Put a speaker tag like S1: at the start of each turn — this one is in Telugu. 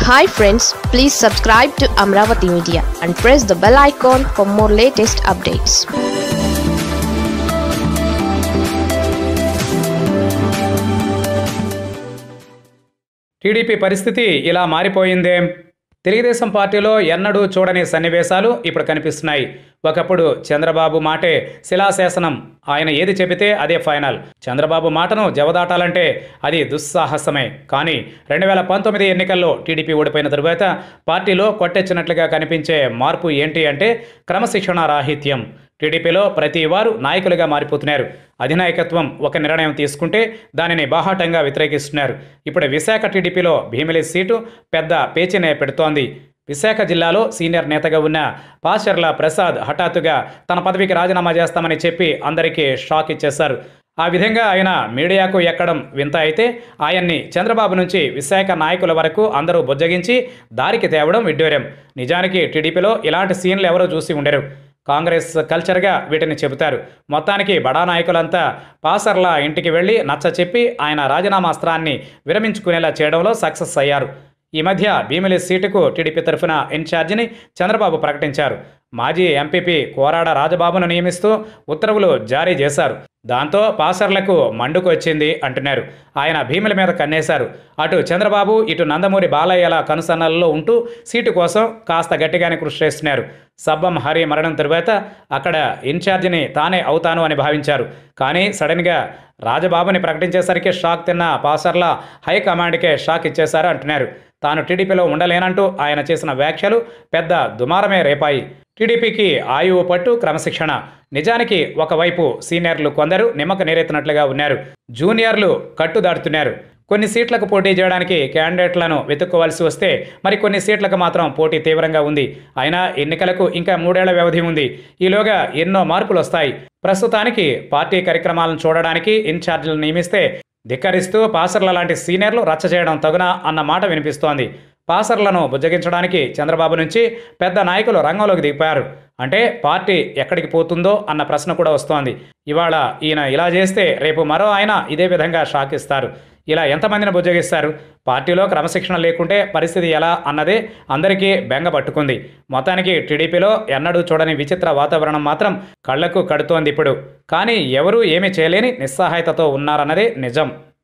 S1: hi friends please subscribe to Amaravati media and press the bell icon for more latest updates
S2: TDP పరిస్థితి ఇలా మారిపోయిందేం తెలుగుదేశం పార్టీలో ఎన్నడూ చూడని సన్నివేశాలు ఇప్పుడు కనిపిస్తున్నాయి ఒకప్పుడు చంద్రబాబు మాటే శిలాశాసనం ఆయన ఏది చెబితే అదే ఫైనల్ చంద్రబాబు మాటను జవదాటాలంటే అది దుస్సాహసమే కానీ రెండు వేల పంతొమ్మిది ఎన్నికల్లో టీడీపీ ఓడిపోయిన తరువాత పార్టీలో కొట్టెచ్చినట్లుగా కనిపించే మార్పు ఏంటి అంటే క్రమశిక్షణ రాహిత్యం టీడీపీలో ప్రతి వారు నాయకులుగా మారిపోతున్నారు అధినాయకత్వం ఒక నిర్ణయం తీసుకుంటే దానిని బాహాటంగా వ్యతిరేకిస్తున్నారు ఇప్పుడు విశాఖ టీడీపీలో భీమిలి సీటు పెద్ద పేచీనే పెడుతోంది విశాఖ జిల్లాలో సీనియర్ నేతగా ఉన్న పాచర్ల ప్రసాద్ హఠాత్తుగా తన పదవికి రాజీనామా చేస్తామని చెప్పి అందరికీ షాక్ ఇచ్చేశారు ఆ విధంగా ఆయన మీడియాకు ఎక్కడం వింత అయితే ఆయన్ని చంద్రబాబు నుంచి విశాఖ నాయకుల వరకు అందరూ బుజ్జగించి దారికి తేవడం విడ్డూరం నిజానికి టీడీపీలో ఇలాంటి సీన్లు ఎవరూ చూసి ఉండరు కాంగ్రెస్ కల్చర్గా వీటిని చెబుతారు మొత్తానికి బడా నాయకులంతా పాసర్ల ఇంటికి వెళ్ళి నచ్చ చెప్పి ఆయన రాజీనామా అస్త్రాన్ని విరమించుకునేలా చేయడంలో సక్సెస్ అయ్యారు ఈ మధ్య భీమిలి సీటుకు టీడీపీ తరఫున ఇన్ఛార్జిని చంద్రబాబు ప్రకటించారు మాజీ ఎంపీపీ కోరాడ రాజబాబును నియమిస్తూ ఉత్తర్వులు జారీ చేశారు దాంతో పాసర్లకు మండుకు వచ్చింది అంటున్నారు ఆయన భీముల మీద కన్నేశారు అటు చంద్రబాబు ఇటు నందమూరి బాలయ్యల కనుసన్నల్లో ఉంటూ సీటు కోసం కాస్త గట్టిగానే కృషి చేస్తున్నారు సబ్బం హరి మరణం తరువాత అక్కడ ఇన్ఛార్జిని తానే అవుతాను అని భావించారు కానీ సడన్గా రాజబాబుని ప్రకటించేసరికి షాక్ తిన్న పాసర్ల హైకమాండ్కే షాక్ ఇచ్చేశారు అంటున్నారు తాను టీడీపీలో ఉండలేనంటూ ఆయన చేసిన వ్యాఖ్యలు పెద్ద దుమారమే రేపాయి టీడీపీకి ఆయువు పట్టు క్రమశిక్షణ నిజానికి ఒకవైపు సీనియర్లు కొందరు నిమ్మక నీరెత్తినట్లుగా ఉన్నారు జూనియర్లు కట్టుదాడుతున్నారు కొన్ని సీట్లకు పోటీ చేయడానికి క్యాండిడేట్లను వెతుక్కోవాల్సి వస్తే మరి కొన్ని సీట్లకు మాత్రం పోటీ తీవ్రంగా ఉంది అయినా ఎన్నికలకు ఇంకా మూడేళ్ల వ్యవధి ఉంది ఈలోగా ఎన్నో మార్పులు వస్తాయి ప్రస్తుతానికి పార్టీ కార్యక్రమాలను చూడడానికి ఇన్ఛార్జీలను నియమిస్తే ధిక్కరిస్తూ పాసర్ల లాంటి సీనియర్లు రచ్చ చేయడం తగునా అన్న మాట వినిపిస్తోంది పాసర్లను బుజ్జగించడానికి చంద్రబాబు నుంచి పెద్ద నాయకులు రంగంలోకి దిగిపోయారు అంటే పార్టీ ఎక్కడికి పోతుందో అన్న ప్రశ్న కూడా వస్తోంది ఇవాళ ఈయన ఇలా చేస్తే రేపు మరో ఆయన ఇదే విధంగా షాక్ ఇస్తారు ఇలా ఎంతమందిని బుజ్జగిస్తారు పార్టీలో క్రమశిక్షణ లేకుంటే పరిస్థితి ఎలా అన్నదే అందరికీ బెంగ పట్టుకుంది మొత్తానికి టీడీపీలో ఎన్నడూ చూడని విచిత్ర వాతావరణం మాత్రం కళ్లకు కడుతోంది ఇప్పుడు కానీ ఎవరూ ఏమీ చేయలేని నిస్సహాయతతో ఉన్నారన్నదే నిజం